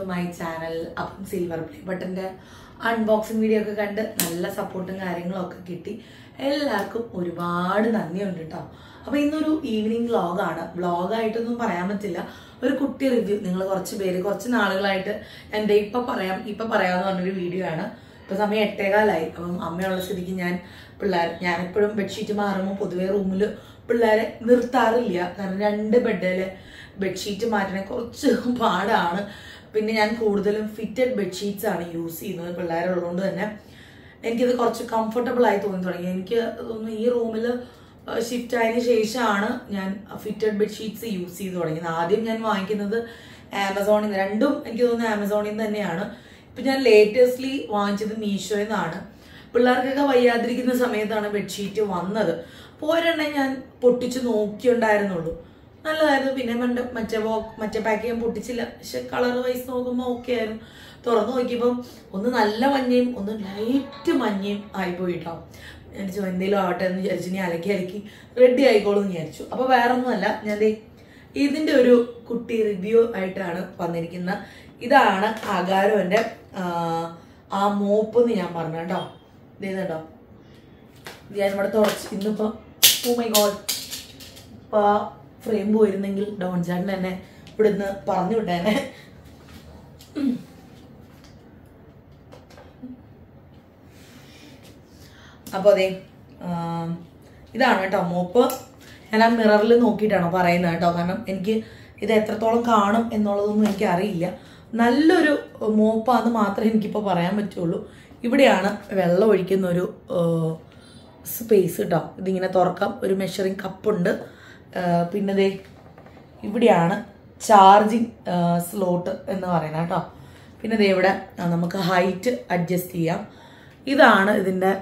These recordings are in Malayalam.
ടു മൈ ചാനൽ അപ്പം സിൽവർ പ്ലേ ബട്ടൻ്റെ അൺബോക്സിങ് വീഡിയോ ഒക്കെ കണ്ട് നല്ല സപ്പോർട്ടും കാര്യങ്ങളും ഒക്കെ കിട്ടി എല്ലാവർക്കും ഒരുപാട് നന്ദിയുണ്ട് കേട്ടോ അപ്പോൾ ഇന്നൊരു ഈവനിങ് വ്ളോഗാണ് വ്ളോഗായിട്ടൊന്നും പറയാൻ പറ്റില്ല ഒരു കുട്ടി റിവ്യൂ നിങ്ങൾ കുറച്ച് പേര് കുറച്ച് നാളുകളായിട്ട് എൻ്റെ ഇപ്പം പറയാം ഇപ്പം പറയാമെന്ന് പറഞ്ഞൊരു വീഡിയോ ആണ് ഇപ്പം സമയം എട്ടേകാലായി അപ്പം അമ്മയുള്ള സ്ഥിതിക്ക് ഞാൻ പിള്ളേർ ഞാനെപ്പോഴും ബെഡ്ഷീറ്റ് മാറുമ്പോൾ പൊതുവേ റൂമിൽ പിള്ളേരെ നിർത്താറില്ല കാരണം രണ്ട് ബെഡിൽ ബെഡ്ഷീറ്റ് മാറ്റണേ കുറച്ച് പാടാണ് പിന്നെ ഞാൻ കൂടുതലും ഫിറ്റഡ് ബെഡ്ഷീറ്റ്സ് ആണ് യൂസ് ചെയ്യുന്നത് പിള്ളേരുള്ളതുകൊണ്ട് തന്നെ എനിക്കിത് കുറച്ച് കംഫർട്ടബിൾ ആയി തോന്നി തുടങ്ങി എനിക്ക് തോന്നുന്നു ഈ റൂമിൽ ഷിഫ്റ്റ് ആയതിനു ശേഷമാണ് ഞാൻ ഫിറ്റഡ് ബെഡ്ഷീറ്റ്സ് യൂസ് ചെയ്ത് തുടങ്ങിയത് ആദ്യം ഞാൻ വാങ്ങിക്കുന്നത് ആമസോണിൽ നിന്ന് രണ്ടും എനിക്ക് തോന്നുന്നു ആമസോണിൽ നിന്ന് തന്നെയാണ് ഇപ്പം ഞാൻ ലേറ്റസ്റ്റ്ലി വാങ്ങിച്ചത് മീഷോയിൽ നിന്നാണ് പിള്ളേർക്കൊക്കെ വയ്യാതിരിക്കുന്ന സമയത്താണ് ബെഡ്ഷീറ്റ് വന്നത് അപ്പോൾ ഒരെണ്ണം ഞാൻ പൊട്ടിച്ച് നോക്കിയുണ്ടായിരുന്നുള്ളൂ നല്ലതായിരുന്നു പിന്നെ മറ്റേ മറ്റേ ബോ മറ്റേ പാക്ക് ഞാൻ പൊട്ടിച്ചില്ല പക്ഷെ കളർ വൈസ് നോക്കുമ്പോൾ ഓക്കെ ആയിരുന്നു തുറന്നു നോക്കിയപ്പം ഒന്ന് നല്ല മഞ്ഞയും ഒന്ന് ലൈറ്റ് മഞ്ഞയും ആയിപ്പോയി കേട്ടോ ഞാൻ വിചാരിച്ചു എന്തെങ്കിലും ആവട്ടെ എന്ന് വിചാരിച്ചു ഇനി അലക്കി അലക്കി റെഡി ആയിക്കോളും എന്ന് വിചാരിച്ചു അപ്പോൾ വേറെ ഒന്നുമല്ല ഞാൻ ദേ ഇതിൻ്റെ ഒരു കുട്ടി റിവ്യൂ ആയിട്ടാണ് വന്നിരിക്കുന്നത് ഇതാണ് അകാരോൻ്റെ ആ മോപ്പ് എന്ന് ഞാൻ പറഞ്ഞു കേട്ടോ ഇതേതോ ഞാൻ ഇവിടെ തുടച്ച് ഇന്നിപ്പോൾ ഓ മൈ ഗോഡ് ഇപ്പോൾ ഫ്രെയിം പോയിരുന്നെങ്കിൽ ഡോൺ ചാണ്ടൻ എന്നെ ഇവിടുന്ന് പറഞ്ഞു വിട്ടേനെ അപ്പോൾ അതെ ആം, ഇതാണ് കേട്ടോ മോപ്പ് ഞാൻ ആ മിററിൽ നോക്കിയിട്ടാണോ പറയുന്നത് കേട്ടോ കാരണം എനിക്ക് ഇത് എത്രത്തോളം കാണും എന്നുള്ളതൊന്നും എനിക്ക് അറിയില്ല നല്ലൊരു മോപ്പാന്ന് മാത്രമേ എനിക്കിപ്പോൾ പറയാൻ പറ്റുള്ളൂ ഇവിടെയാണ് വെള്ളം ഒഴിക്കുന്ന ഒരു സ്പേസ് കേട്ടോ ഇതിങ്ങനെ തുറക്കാം ഒരു മെഷറിങ് കപ്പുണ്ട് പിന്നെ ദേ ഇവിടെയാണ് ചാർജിങ് സ്ലോട്ട് എന്ന് പറയുന്നത് കേട്ടോ പിന്നെ ദേ ഇവിടെ ആ, നമുക്ക് ഹൈറ്റ് അഡ്ജസ്റ്റ് ചെയ്യാം ഇതാണ് ഇതിൻ്റെ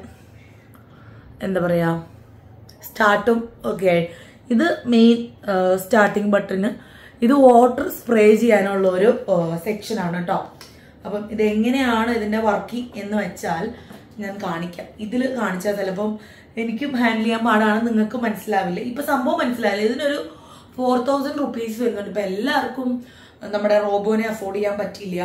എന്താ പറയുക സ്റ്റാർട്ടും ഒക്കെ ഇത് മെയിൻ സ്റ്റാർട്ടിങ് ബട്ടണ് ഇത് വാട്ടർ സ്പ്രേ ചെയ്യാനുള്ള ഒരു സെക്ഷനാണ് കേട്ടോ അപ്പം ഇത് എങ്ങനെയാണ് ഇതിന്റെ വർക്കിംഗ് എന്ന് വെച്ചാൽ ഞാൻ കാണിക്കാം ഇതിൽ കാണിച്ചാൽ ചിലപ്പം എനിക്കും ഹാൻഡിൽ ചെയ്യാൻ പാടാണ് നിങ്ങൾക്ക് മനസ്സിലാവില്ല ഇപ്പൊ സംഭവം മനസ്സിലാവില്ല ഇതിനൊരു ഫോർ തൗസൻഡ് റുപ്പീസ് വരുന്നുണ്ട് ഇപ്പൊ എല്ലാവർക്കും നമ്മുടെ റോബോനെ അഫോർഡ് ചെയ്യാൻ പറ്റില്ല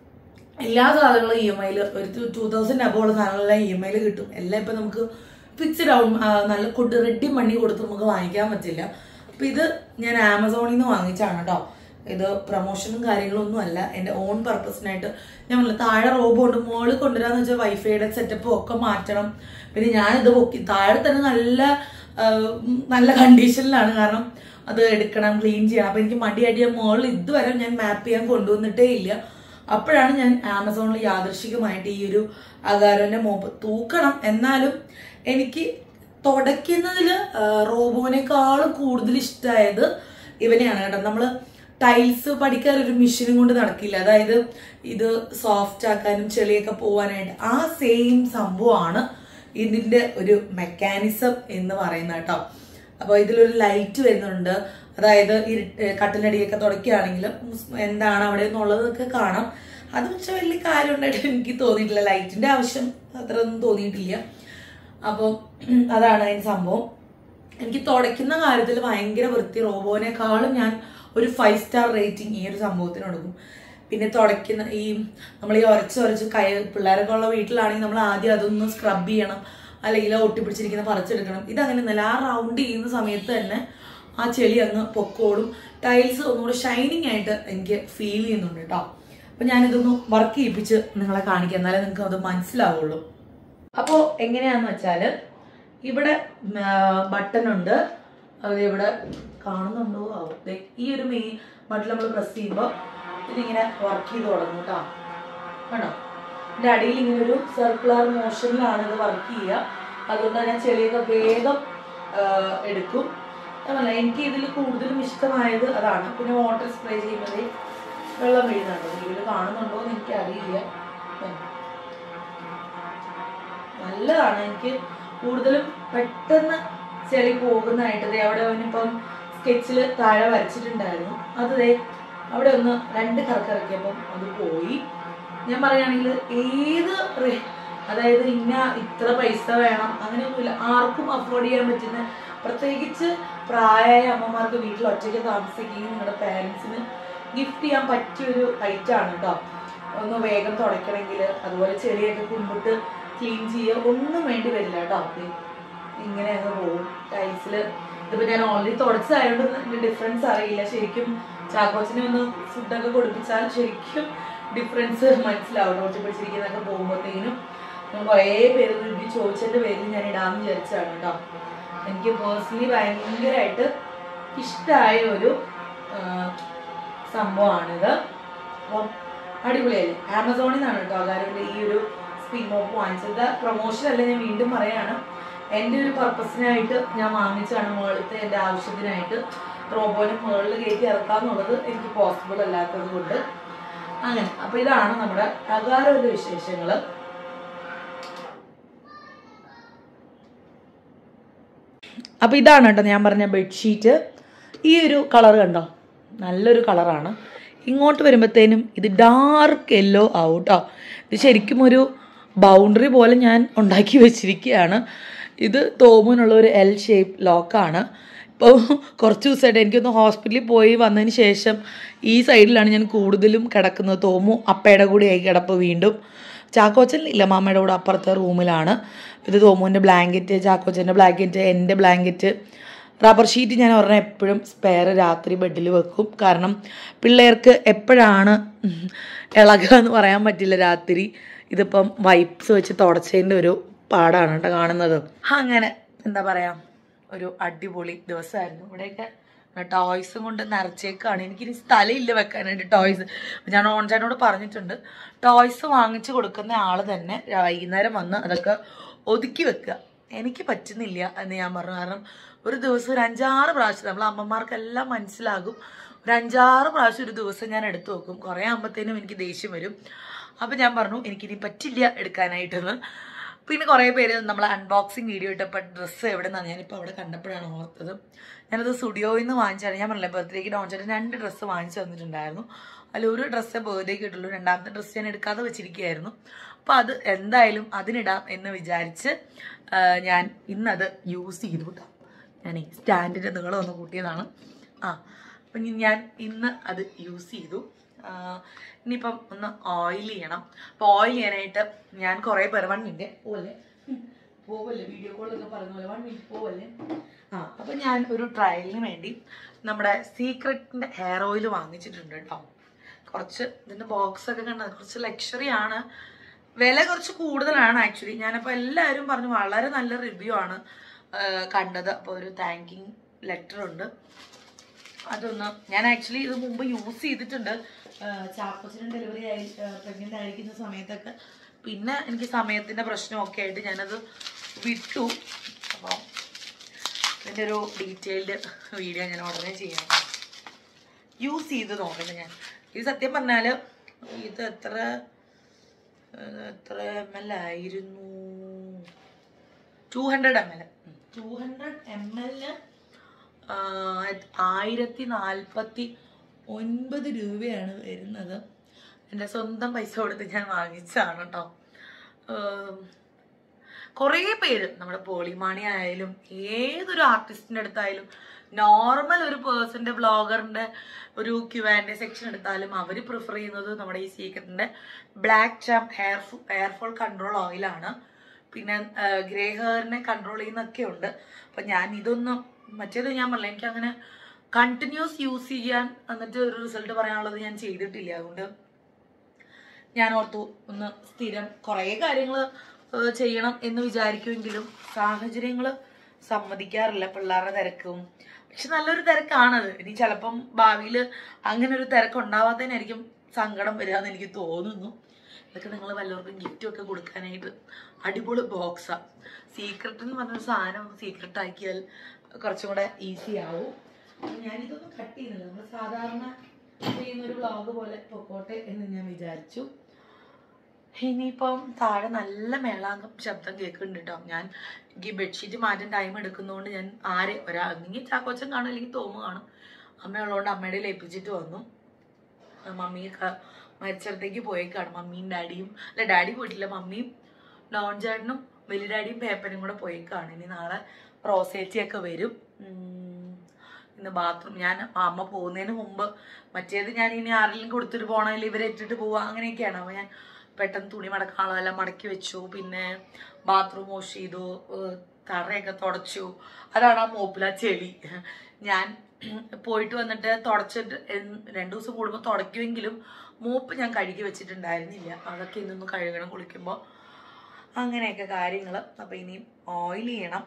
എല്ലാ സാധനങ്ങളും ഇ എം ഐയിൽ ഒരു ടൂ തൗസൻഡ് അബോ ഉള്ള സാധനങ്ങളെല്ലാം ഇ എം ഐയിൽ കിട്ടും എല്ലാം ഇപ്പം നമുക്ക് ഫിക്സഡ് ആവും ആ, നല്ല കൊണ്ട് റെഡി മണി കൊടുത്ത് നമുക്ക് വാങ്ങിക്കാൻ പറ്റില്ല അപ്പം ഇത് ഞാൻ ആമസോണിൽ നിന്ന് വാങ്ങിച്ചാണ് കേട്ടോ ഇത് പ്രൊമോഷനും കാര്യങ്ങളും ഒന്നും അല്ല എൻ്റെ ഓൺ പർപ്പസിനായിട്ട് ഞാൻ പറഞ്ഞില്ല താഴെ റോബോ ഉണ്ട് മോള് കൊണ്ടുവരാന്ന് വെച്ചാൽ വൈഫൈയുടെ സെറ്റപ്പും ഒക്കെ മാറ്റണം പിന്നെ ഞാനിത് പൊക്കി താഴെ തന്നെ നല്ല ആ, ഉം, നല്ല കണ്ടീഷനിലാണ് കാരണം അത് എടുക്കണം ക്ലീൻ ചെയ്യണം അപ്പം എനിക്ക് മടിയടിയ മോളിൽ ഇതുവരെ ഞാൻ മാപ്പ് ചെയ്യാൻ കൊണ്ടുവന്നിട്ടേ ഇല്ല അപ്പോഴാണ് ഞാൻ ആമസോണിൽ യാദൃശികമായിട്ട് ഈ ഒരു അകാരോന്റെ മോപ്പ് തൂക്കണം എന്നാലും എനിക്ക് തുടയ്ക്കുന്നതിൽ റോബോനേക്കാളും കൂടുതൽ ഇഷ്ടമായത് ഇവനെയാണ് കേട്ടോ നമ്മള് ടൈൽസ് പഠിക്കാൻ ഒരു മെഷീനും കൊണ്ട് നടക്കില്ല അതായത് ഇത് സോഫ്റ്റ് ആക്കാനും ചെളിയൊക്കെ പോവാനായിട്ട് ആ സെയിം സംഭവമാണ് ഇതിന്റെ ഒരു മെക്കാനിസം എന്ന് പറയുന്നത് കേട്ടോ അപ്പോൾ ഇതിലൊരു ലൈറ്റ് വരുന്നുണ്ട് അതായത് ഈ കട്ടിലടിയൊക്കെ തുടയ്ക്കുകയാണെങ്കിൽ എന്താണ് അവിടെ എന്നുള്ളതൊക്കെ കാണാം അത് പക്ഷെ വലിയ കാര്യമുണ്ടായിട്ട് എനിക്ക് തോന്നിയിട്ടില്ല ലൈറ്റിന്റെ ആവശ്യം അത്ര ഒന്നും തോന്നിയിട്ടില്ല അപ്പോൾ അതാണ് അതിന് സംഭവം എനിക്ക് തുടയ്ക്കുന്ന കാര്യത്തിൽ ഭയങ്കര വൃത്തി റോബോനേക്കാളും ഞാൻ ഒരു ഫൈവ് സ്റ്റാർ റേറ്റിംഗ് ഈ ഒരു സംഭവത്തിന് കൊടുക്കും പിന്നെ തുടയ്ക്കുന്ന ഈ നമ്മൾ ഈ ഉരച്ച് ഉരച്ച് കൈ പിള്ളേരൊക്കെ ഉള്ള വീട്ടിലാണെങ്കിൽ നമ്മൾ ആദ്യം അതൊന്ന് സ്ക്രബ് ചെയ്യണം അല്ലെങ്കിൽ ഒട്ടിപ്പിടിച്ചിരിക്കുന്ന പറിച്ചെടുക്കണം ഇതങ്ങനെയൊന്നുമല്ല ആ റൗണ്ട് ചെയ്യുന്ന സമയത്ത് തന്നെ ആ ചെളി അങ്ങ് പൊക്കോടും ടൈൽസ് ഒന്നുകൂടെ ഷൈനിങ് ആയിട്ട് എനിക്ക് ഫീൽ ചെയ്യുന്നുണ്ട് കേട്ടോ അപ്പൊ ഞാനിതൊന്ന് വർക്ക് ചെയ്യിപ്പിച്ച് നിങ്ങളെ കാണിക്കാം എന്നാലേ നിങ്ങൾക്ക് അത് മനസ്സിലാവുള്ളൂ അപ്പോൾ എങ്ങനെയാന്ന് വെച്ചാൽ ഇവിടെ ബട്ടൺ ഉണ്ട് അത് ഇവിടെ കാണുന്നുണ്ടോ ആവും ദേ ഈ ഒരു മെയിൻ ബട്ടൺ നമ്മൾ പ്രസ് ചെയ്യുമ്പോൾ ഇതിങ്ങനെ വർക്ക് ചെയ്ത് തുടങ്ങും കേട്ടോ കണ്ടോ ഇതിന്റെ അടിയിൽ ഇങ്ങനെ ഒരു സർക്കുലർ മോഷനിലാണ് ഇത് വർക്ക് ചെയ്യുക അതുകൊണ്ട് തന്നെ ചെളിയൊക്കെ വേഗം ആ, എടുക്കും ഞാൻ പറഞ്ഞില്ലേ, എനിക്ക് ഇതിൽ കൂടുതലും ഇഷ്ടമായത് അതാണ് പിന്നെ വാട്ടർ സ്പ്രേ ചെയ്യുന്നത് വെള്ളം വീഴുന്നുണ്ട് ഇതിൽ കാണുന്നുണ്ടോ എന്ന് എനിക്ക് അറിയില്ല നല്ലതാണ് എനിക്ക് കൂടുതലും പെട്ടെന്ന് ചെളി പോകുന്നതായിട്ട് ദേ അവിടെ അവനിപ്പം സ്കെച്ചിൽ താഴെ വരച്ചിട്ടുണ്ടായിരുന്നു അത് ദേ അവിടെ ഒന്ന് രണ്ട് കറക്കിറക്കിയപ്പം അത് പോയി ഞാൻ പറയുകയാണെങ്കിൽ ഏത് റെ- അതായത് ഇന്ന ഇത്ര പൈസ വേണം അങ്ങനെയൊന്നുമില്ല ആർക്കും അഫോർഡ് ചെയ്യാൻ പറ്റുന്ന പ്രത്യേകിച്ച് പ്രായമായ അമ്മമാർക്ക് വീട്ടിൽ ഒറ്റയ്ക്ക് താമസിക്കുകയും നിങ്ങളുടെ പാരൻസിന് ഗിഫ്റ്റ് ചെയ്യാൻ പറ്റിയൊരു ഐറ്റാണ് കേട്ടോ ഒന്ന് വേഗം തുടയ്ക്കണമെങ്കിൽ അതുപോലെ ചെടിയൊക്കെ കുമ്പിട്ട് ക്ലീൻ ചെയ്യുക ഒന്നും വേണ്ടി വരില്ല കേട്ടോ ദേ ഇങ്ങനെ അങ്ങ് പോകും ടൈൽസിൽ ഇതിപ്പോൾ ഞാൻ ഓൾറെഡി തുടച്ചതായതുകൊണ്ട് ഡിഫറൻസ് അറിയില്ല ശരിക്കും ചാക്കോച്ചിനെ ഒന്ന് ഫുഡൊക്കെ കൊടുപ്പിച്ചാൽ ശരിക്കും ഡിഫറൻസ് മനസ്സിലാവും ടോർച്ച് പിടിച്ചിരിക്കുന്നതൊക്കെ പോകുമ്പോഴത്തേനും കുറേ പേര് റിവ്യൂ ചോദിച്ചതിൻ്റെ പേരിൽ ഞാൻ ഇടാമെന്ന് വിചാരിച്ചതാണ് കേട്ടോ എനിക്ക് പേഴ്സണലി ഭയങ്കരമായിട്ട് ഇഷ്ടമായ ഒരു ആ, സംഭവമാണിത് അപ്പം അടിപൊളിയല്ലേ ആമസോണിൽ നിന്നാണ് കേട്ടോ അകാരൻ്റെ ഈ ഒരു സ്പിൻ മോപ്പ് വാങ്ങിച്ചത് പ്രൊമോഷൻ അല്ല ഞാൻ വീണ്ടും പറയാണ് എൻ്റെ ഒരു പർപ്പസിനായിട്ട് ഞാൻ വാങ്ങിച്ചാണ് മുകളിലത്തെ എൻ്റെ ആവശ്യത്തിനായിട്ട് റോബോനെ മുകളിൽ കയറ്റി ഇറക്കാന്നുള്ളത് എനിക്ക് പോസിബിൾ അല്ലാത്തത് കൊണ്ട് അങ്ങനെ അപ്പോൾ ഇതാണ് നമ്മുടെ അകാരൻ്റെ വിശേഷങ്ങൾ അപ്പോൾ ഇതാണ് കേട്ടോ ഞാൻ പറഞ്ഞ ബെഡ്ഷീറ്റ് ഈ ഒരു കളർ കണ്ടോ നല്ലൊരു കളറാണ് ഇങ്ങോട്ട് വരുമ്പോഴത്തേനും ഇത് ഡാർക്ക് യെല്ലോ ആവും കേട്ടോ ഇത് ശരിക്കും ഒരു ബൗണ്ടറി പോലെ ഞാൻ ഉണ്ടാക്കി വെച്ചിരിക്കുകയാണ് ഇത് തോമുനുള്ള ഒരു എൽ ഷേപ്പ് ലോക്കാണ് ഇപ്പോൾ കുറച്ച് ദിവസമായിട്ട് എനിക്കൊന്ന് ഹോസ്പിറ്റലിൽ പോയി വന്നതിന് ശേഷം ഈ സൈഡിലാണ് ഞാൻ കൂടുതലും കിടക്കുന്നത് തോമു അപ്പയുടെ കൂടെയായി കിടപ്പ് വീണ്ടും ചാക്കോച്ചൻ ഇല്ല മാമയുടെ കൂടെ അപ്പുറത്തെ റൂമിലാണ് ഇത് തോമുവിൻ്റെ ബ്ലാങ്കറ്റ് ചാക്കോച്ചൻ്റെ ബ്ലാങ്കറ്റ് എൻ്റെ ബ്ലാങ്കറ്റ് റബ്ബർ ഷീറ്റ് ഞാൻ ഒരെണ്ണം എപ്പോഴും സ്പെയർ രാത്രി ബെഡിൽ വെക്കും കാരണം പിള്ളേർക്ക് എപ്പോഴാണ് ഉം, ഇളകുക എന്ന് പറയാൻ പറ്റില്ല രാത്രി ഇതിപ്പം വൈപ്സ് വെച്ച് തുടച്ചതിൻ്റെ ഒരു പാടാണ് കേട്ടോ കാണുന്നത് അങ്ങനെ എന്താ പറയുക ഒരു അടിപൊളി ദിവസമായിരുന്നു ഇവിടെയൊക്കെ ടോയ്സും കൊണ്ട് നിറച്ചേക്കാണ് എനിക്കിനി സ്ഥലമില്ല വെക്കാനായിട്ട് ടോയ്സ് ഞാൻ ഓൺചാനോട് പറഞ്ഞിട്ടുണ്ട് ടോയ്സ് വാങ്ങിച്ചു കൊടുക്കുന്ന ആൾ തന്നെ വൈകുന്നേരം വന്ന് അതൊക്കെ ഒതുക്കി വെക്കുക എനിക്ക് പറ്റുന്നില്ല എന്ന് ഞാൻ പറഞ്ഞു കാരണം ഒരു ദിവസം ഒരു അഞ്ചാറ് പ്രാവശ്യം നമ്മളെ അമ്മമാർക്കെല്ലാം മനസ്സിലാകും ഒരു അഞ്ചാറ് പ്രാവശ്യം ഒരു ദിവസം ഞാൻ എടുത്തു വെക്കും കുറേ ആകുമ്പോഴത്തേനും എനിക്ക് ദേഷ്യം വരും അപ്പം ഞാൻ പറഞ്ഞു എനിക്കിനി പറ്റില്ല എടുക്കാനായിട്ടെന്ന് പിന്നെ കുറേ പേര് നമ്മൾ അൺബോക്സിങ് വീഡിയോ ഇട്ടപ്പോൾ ഡ്രസ്സ് എവിടെ നിന്നാണ് ഞാനിപ്പോൾ അവിടെ കണ്ടപ്പോഴാണ് ഓർത്തത് ഞാനത് സ്റ്റുഡിയോയിൽ നിന്ന് വാങ്ങിച്ചാണ് ഞാൻ പറഞ്ഞില്ല ബർത്ത്ഡേക്ക് ഡോൺചേട്ടൻ രണ്ട് ഡ്രസ്സ് വാങ്ങിച്ചു തന്നിട്ടുണ്ടായിരുന്നു അതിൽ ഒരു ഡ്രസ്സേ ബർത്ത്ഡേക്ക് കിട്ടുള്ളൂ രണ്ടാമത്തെ ഡ്രസ്സ് ഞാൻ എടുക്കാതെ വെച്ചിരിക്കുകയായിരുന്നു അപ്പോൾ അത് എന്തായാലും അതിനിടാം എന്ന് വിചാരിച്ച് ആ, ഞാൻ ഇന്നത് യൂസ് ചെയ്തു കേട്ടോ ഞാൻ ഈ സ്റ്റാൻഡിൻ്റെ നീളം ഒന്ന് കൂട്ടിയതാണ് ആ അപ്പം ഇനി ഞാൻ ഇന്ന് അത് യൂസ് ചെയ്തു ആ, ഇനിയിപ്പം ഒന്ന് ഓയിൽ ചെയ്യണം അപ്പോൾ ഓയിൽ ചെയ്യാനായിട്ട് ഞാൻ കുറേ പേർ വൺ മിനിറ്റ് പോലെ പോവല്ലേ വീഡിയോ കോളൊക്കെ പറഞ്ഞ പോലെ വൺ മിനിറ്റ് പോവല്ലേ ആ അപ്പം ഞാൻ ഒരു ട്രയലിന് വേണ്ടി നമ്മുടെ സീക്രട്ടിൻ്റെ ഹെയർ ഓയിൽ വാങ്ങിച്ചിട്ടുണ്ട് കേട്ടോ കുറച്ച് ഇതിൻ്റെ ബോക്സ് ഒക്കെ കണ്ടത് കുറച്ച് ലക്ഷറി ആണ് വില കുറച്ച് കൂടുതലാണ് ആക്ച്വലി ഞാനപ്പോൾ എല്ലാവരും പറഞ്ഞു വളരെ നല്ല റിവ്യൂ ആണ് ആ, കണ്ടത് അപ്പോൾ ഒരു താങ്കിങ് ലെറ്റർ ഉണ്ട് അതൊന്ന് ഞാൻ ആക്ച്വലി ഇത് മുമ്പ് യൂസ് ചെയ്തിട്ടുണ്ട് ചാപ്പച്ചിനും ഡെലിവറി ആയി പ്രഗ്നൻ്റ് ആയിരിക്കുന്ന സമയത്തൊക്കെ പിന്നെ എനിക്ക് സമയത്തിൻ്റെ പ്രശ്നമൊക്കെ ആയിട്ട് ഞാനത് വിട്ടു അപ്പോൾ ഇതിൻ്റെ ഒരു ഡീറ്റെയിൽഡ് വീഡിയോ ഞാൻ ഉടനെ ചെയ്യാം യൂസ് ചെയ്ത് നോക്കട്ടെ ഞാൻ ഇത് സത്യം പറഞ്ഞാൽ ഇത് എത്ര ഏഹ്, എത്ര എം എൽ ആയിരുന്നു two hundred M L two hundred M എല്ലിന് ആയിരത്തി നാൽപ്പത്തി ഒൻപത് രൂപയാണ് വരുന്നത് എൻ്റെ സ്വന്തം പൈസ കൊടുത്ത് ഞാൻ വാങ്ങിച്ചതാണ് കേട്ടോ കുറേ പേര് നമ്മുടെ പോളിമാണി ആയാലും ഏതൊരു ആർട്ടിസ്റ്റിൻ്റെ അടുത്തായാലും നോർമൽ ഒരു പേഴ്സൻ്റെ ബ്ലോഗറിൻ്റെ ഒരു ക്യു ആൻഡ് സെക്ഷൻ എടുത്താലും അവർ പ്രിഫർ ചെയ്യുന്നത് നമ്മുടെ ഈ സീക്രട്ടിൻ്റെ black charm hair hair fall control ഓയിലാണ് പിന്നെ ഗ്രേ ഹെയറിനെ കൺട്രോൾ ചെയ്യുന്നൊക്കെ ഉണ്ട് അപ്പം ഞാൻ ഇതൊന്നും മറ്റേത് ഞാൻ പറഞ്ഞില്ല എനിക്ക് അങ്ങനെ കണ്ടിന്യൂസ് യൂസ് ചെയ്യാൻ എന്നിട്ട് ഒരു റിസൾട്ട് പറയാനുള്ളത് ഞാൻ ചെയ്തിട്ടില്ല അതുകൊണ്ട് ഞാൻ ഓർത്തു ഒന്ന് സ്ഥിരം കുറേ കാര്യങ്ങൾ ചെയ്യണം എന്ന് വിചാരിക്കുമെങ്കിലും സാഹചര്യങ്ങൾ സമ്മതിക്കാറില്ല പിള്ളേരുടെ തിരക്കും പക്ഷെ നല്ലൊരു തിരക്കാണത് ഇനി ചിലപ്പം ഭാവിയിൽ അങ്ങനെ ഒരു തിരക്ക് ഉണ്ടാവാത്തതിനായിരിക്കും സങ്കടം വരിക എന്ന് എനിക്ക് തോന്നുന്നു ഇതൊക്കെ നിങ്ങൾ വല്ലവർക്കും ഗിഫ്റ്റും ഒക്കെ കൊടുക്കാനായിട്ട് അടിപൊളി ബോക്സാണ് സീക്രട്ട് എന്ന് പറഞ്ഞൊരു സാധനം സീക്രട്ട് ആക്കിയാൽ കുറച്ചും കൂടെ ഈസി ആവും അപ്പൊ ഞാനിതൊന്നും കട്ട് ചെയ്യുന്നില്ല നമ്മൾ സാധാരണ ചെയ്യുന്ന ഒരു വ്ളോഗ് പോലെ പൊക്കോട്ടെ എന്ന് ഞാൻ വിചാരിച്ചു ഇനിയിപ്പം താഴെ നല്ല മേളാങ്കം ശബ്ദം കേൾക്കുന്നുണ്ട് കേട്ടോ ഞാൻ എനിക്ക് ബെഡ്ഷീറ്റ് മാറ്റാൻ ടൈം എടുക്കുന്നതുകൊണ്ട് ഞാൻ ആരെ ഒരാൾ അല്ലെങ്കിൽ ചാക്കോച്ചൻ കാണും അല്ലെങ്കിൽ തോമ കാണും അമ്മയുള്ളതുകൊണ്ട് അമ്മയുടെ ഏൽപ്പിച്ചിട്ട് വന്നു ആ, മമ്മിയൊക്കെ മരിച്ചിടത്തേക്ക് പോയേക്കാണ് മമ്മിയും ഡാഡിയും അല്ല ഡാഡി പോയിട്ടില്ല മമ്മിയും ഡോൺ ചേട്ടനും വലിയ ഡാഡിയും പേപ്പനും കൂടെ പോയേക്കാണ് ഇനി നാളെ റോസേച്ചിയൊക്കെ വരും ഉം, ഇന്ന് ബാത്റൂം ഞാൻ അമ്മ പോകുന്നതിന് മുമ്പ് മറ്റേത് ഞാൻ ഇനി ആരെങ്കിലും കൊടുത്തിട്ട് പോകണമെങ്കിൽ ഇവരെ ഇട്ടിട്ട് പോവുക അങ്ങനെയൊക്കെയാണ് അപ്പോൾ ഞാൻ പെട്ടെന്ന് തുണി മടക്കാനുള്ളതെല്ലാം മടക്കി വെച്ചു പിന്നെ ബാത്റൂം വാഷ് ചെയ്തു ഏഹ് തറയൊക്കെ തുടച്ചു അതാണ് ആ മോപ്പില ചെളി ഞാൻ പോയിട്ട് വന്നിട്ട് തുടച്ചിട്ട് എന്ന് രണ്ടു ദിവസം കൂടുമ്പോൾ തുടയ്ക്കുമെങ്കിലും മൂപ്പ് ഞാൻ കഴുകി വെച്ചിട്ടുണ്ടായിരുന്നില്ല അതൊക്കെ ഇന്നൊന്ന് കഴുകണം കുളിക്കുമ്പോൾ അങ്ങനെയൊക്കെ കാര്യങ്ങൾ അപ്പം ഇനിയും ഓയിൽ ചെയ്യണം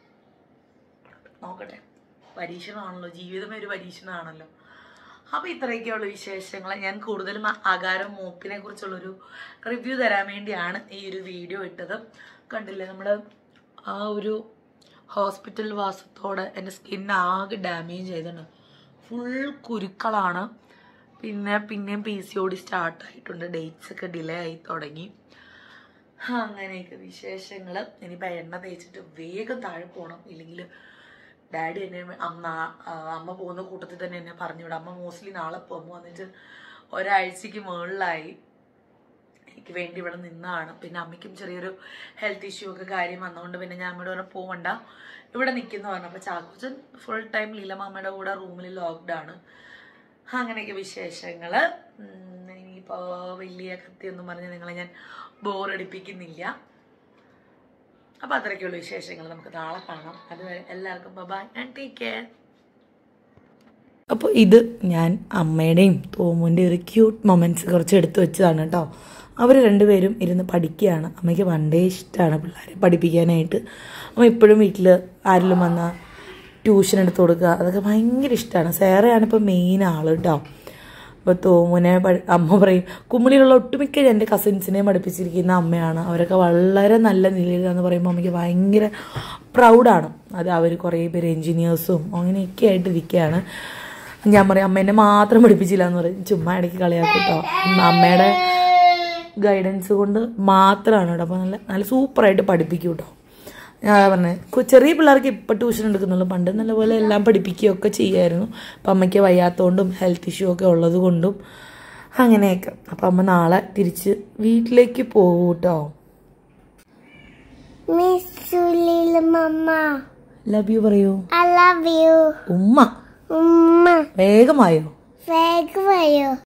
നോക്കട്ടെ പരീക്ഷണമാണല്ലോ ജീവിതമേ ഒരു പരീക്ഷണമാണല്ലോ അപ്പൊ ഇത്രയൊക്കെയുള്ള വിശേഷങ്ങൾ ഞാൻ കൂടുതലും ആ ആകാരം മൂപ്പിനെ കുറിച്ചുള്ളൊരു റിവ്യൂ തരാൻ വേണ്ടിയാണ് ഈ ഒരു വീഡിയോ ഇട്ടത് കണ്ടില്ലേ നമ്മൾ ആ ഒരു ഹോസ്പിറ്റൽ വാസത്തോടെ എൻ്റെ സ്കിൻ ആകെ ഡാമേജ് ചെയ്തിട്ടുണ്ട് ഫുൾ കുരുക്കളാണ് പിന്നെ പിന്നെയും പി സി ഒ ഡി സ്റ്റാർട്ടായിട്ടുണ്ട് ഡേറ്റ്സ് ഒക്കെ ഡിലേ ആയി തുടങ്ങി അങ്ങനെയൊക്കെ വിശേഷങ്ങൾ ഇനിയിപ്പോൾ എണ്ണ തേച്ചിട്ട് വേഗം താഴെ പോകണം ഇല്ലെങ്കിൽ ഡാഡി എന്നെ അമ്മ ആ, അമ്മ പോകുന്ന കൂട്ടത്തിൽ തന്നെ എന്നെ പറഞ്ഞു വിടാം അമ്മ മോസ്റ്റ്ലി നാളെ പോകും വന്നിട്ട് ഒരാഴ്ചക്ക് മുകളിലായി എനിക്ക് വേണ്ടി ഇവിടെ നിന്നാണ് പിന്നെ അമ്മയ്ക്കും ചെറിയൊരു ഹെൽത്ത് ഇഷ്യൂ ഒക്കെ കാര്യം വന്നതുകൊണ്ട് പിന്നെ ഞാൻ അമ്മയുടെ കൂടെ പോവണ്ട ഇവിടെ നിൽക്കുന്ന പറഞ്ഞു അപ്പോൾ ചാക്കോച്ചൻ ഫുൾ ടൈം ലീലമാമ്മയുടെ കൂടെ റൂമിൽ ലോക്ക്ഡ് ആണ് അങ്ങനെയൊക്കെ വിശേഷങ്ങൾ ഇനിയിപ്പോൾ വലിയ കത്തിയൊന്നും പറഞ്ഞ് നിങ്ങളെ ഞാൻ ബോറടിപ്പിക്കുന്നില്ല അപ്പോൾ അത്രയ്ക്കുള്ള വിശേഷങ്ങൾ നമുക്ക് നാളെ കാണാം അതുവരെ എല്ലാവർക്കും ബൈ ആൻഡ് ടേക്ക് കെയർ അപ്പോൾ ഇത് ഞാൻ അമ്മയുടെയും തോമുൻ്റെ ഒരു ക്യൂട്ട് മൊമെൻറ്റ്സ് കുറച്ച് എടുത്തു വെച്ചതാണ് കേട്ടോ അവർ രണ്ടുപേരും ഇരുന്ന് പഠിക്കുകയാണ് അമ്മയ്ക്ക് പണ്ടേ ഇഷ്ടമാണ് പിള്ളേരെ പഠിപ്പിക്കാനായിട്ട് അമ്മ ഇപ്പോഴും വീട്ടിൽ ആരെങ്കിലും വന്നാൽ ട്യൂഷൻ എടുത്ത് കൊടുക്കുക അതൊക്കെ ഭയങ്കര ഇഷ്ടമാണ് സേറയാണ് ഇപ്പോൾ മെയിൻ ആൾ കേട്ടോ അപ്പോൾ തോമുനെ പഠി- അമ്മ പറയും കുമ്മിളിയിലുള്ള ഒട്ടുമിക്ക എൻ്റെ കസിൻസിനെയും പഠിപ്പിച്ചിരിക്കുന്ന അമ്മയാണ് അവരൊക്കെ വളരെ നല്ല നിലയിലാന്ന് പറയുമ്പോൾ അമ്മയ്ക്ക് ഭയങ്കര പ്രൗഡാണ് അത് അവർ കുറേ പേര് എൻജിനീയേഴ്സും അങ്ങനെയൊക്കെ ആയിട്ട് ഇരിക്കുകയാണ് ഞാൻ പറയും അമ്മ എന്നെ മാത്രം പഠിപ്പിച്ചില്ല എന്ന് പറയും ചുമ്മാ ഇടയ്ക്ക് കളിയാക്കും കേട്ടോ അമ്മയുടെ ഗൈഡൻസ് കൊണ്ട് മാത്രമാണ് കേട്ടോ അപ്പോൾ നല്ല നല്ല സൂപ്പറായിട്ട് പഠിപ്പിക്കും കേട്ടോ ഞാൻ പറഞ്ഞത് ചെറിയ പിള്ളേർക്ക് ഇപ്പം ട്യൂഷൻ എടുക്കുന്നുള്ളൂ പണ്ട് നല്ലപോലെ എല്ലാം പഠിപ്പിക്കുകയൊക്കെ ചെയ്യുമായിരുന്നു അപ്പം അമ്മയ്ക്ക് വയ്യാത്തതുകൊണ്ടും ഹെൽത്ത് ഇഷ്യൂ ഒക്കെ ഉള്ളത് കൊണ്ടും അങ്ങനെയൊക്കെ അപ്പം അമ്മ നാളെ തിരിച്ച് വീട്ടിലേക്ക് പോകും കേട്ടോ Miss Little Mama, love you പറയൂ I love you. ഉമ്മ Mama, വേഗമായോ thank you.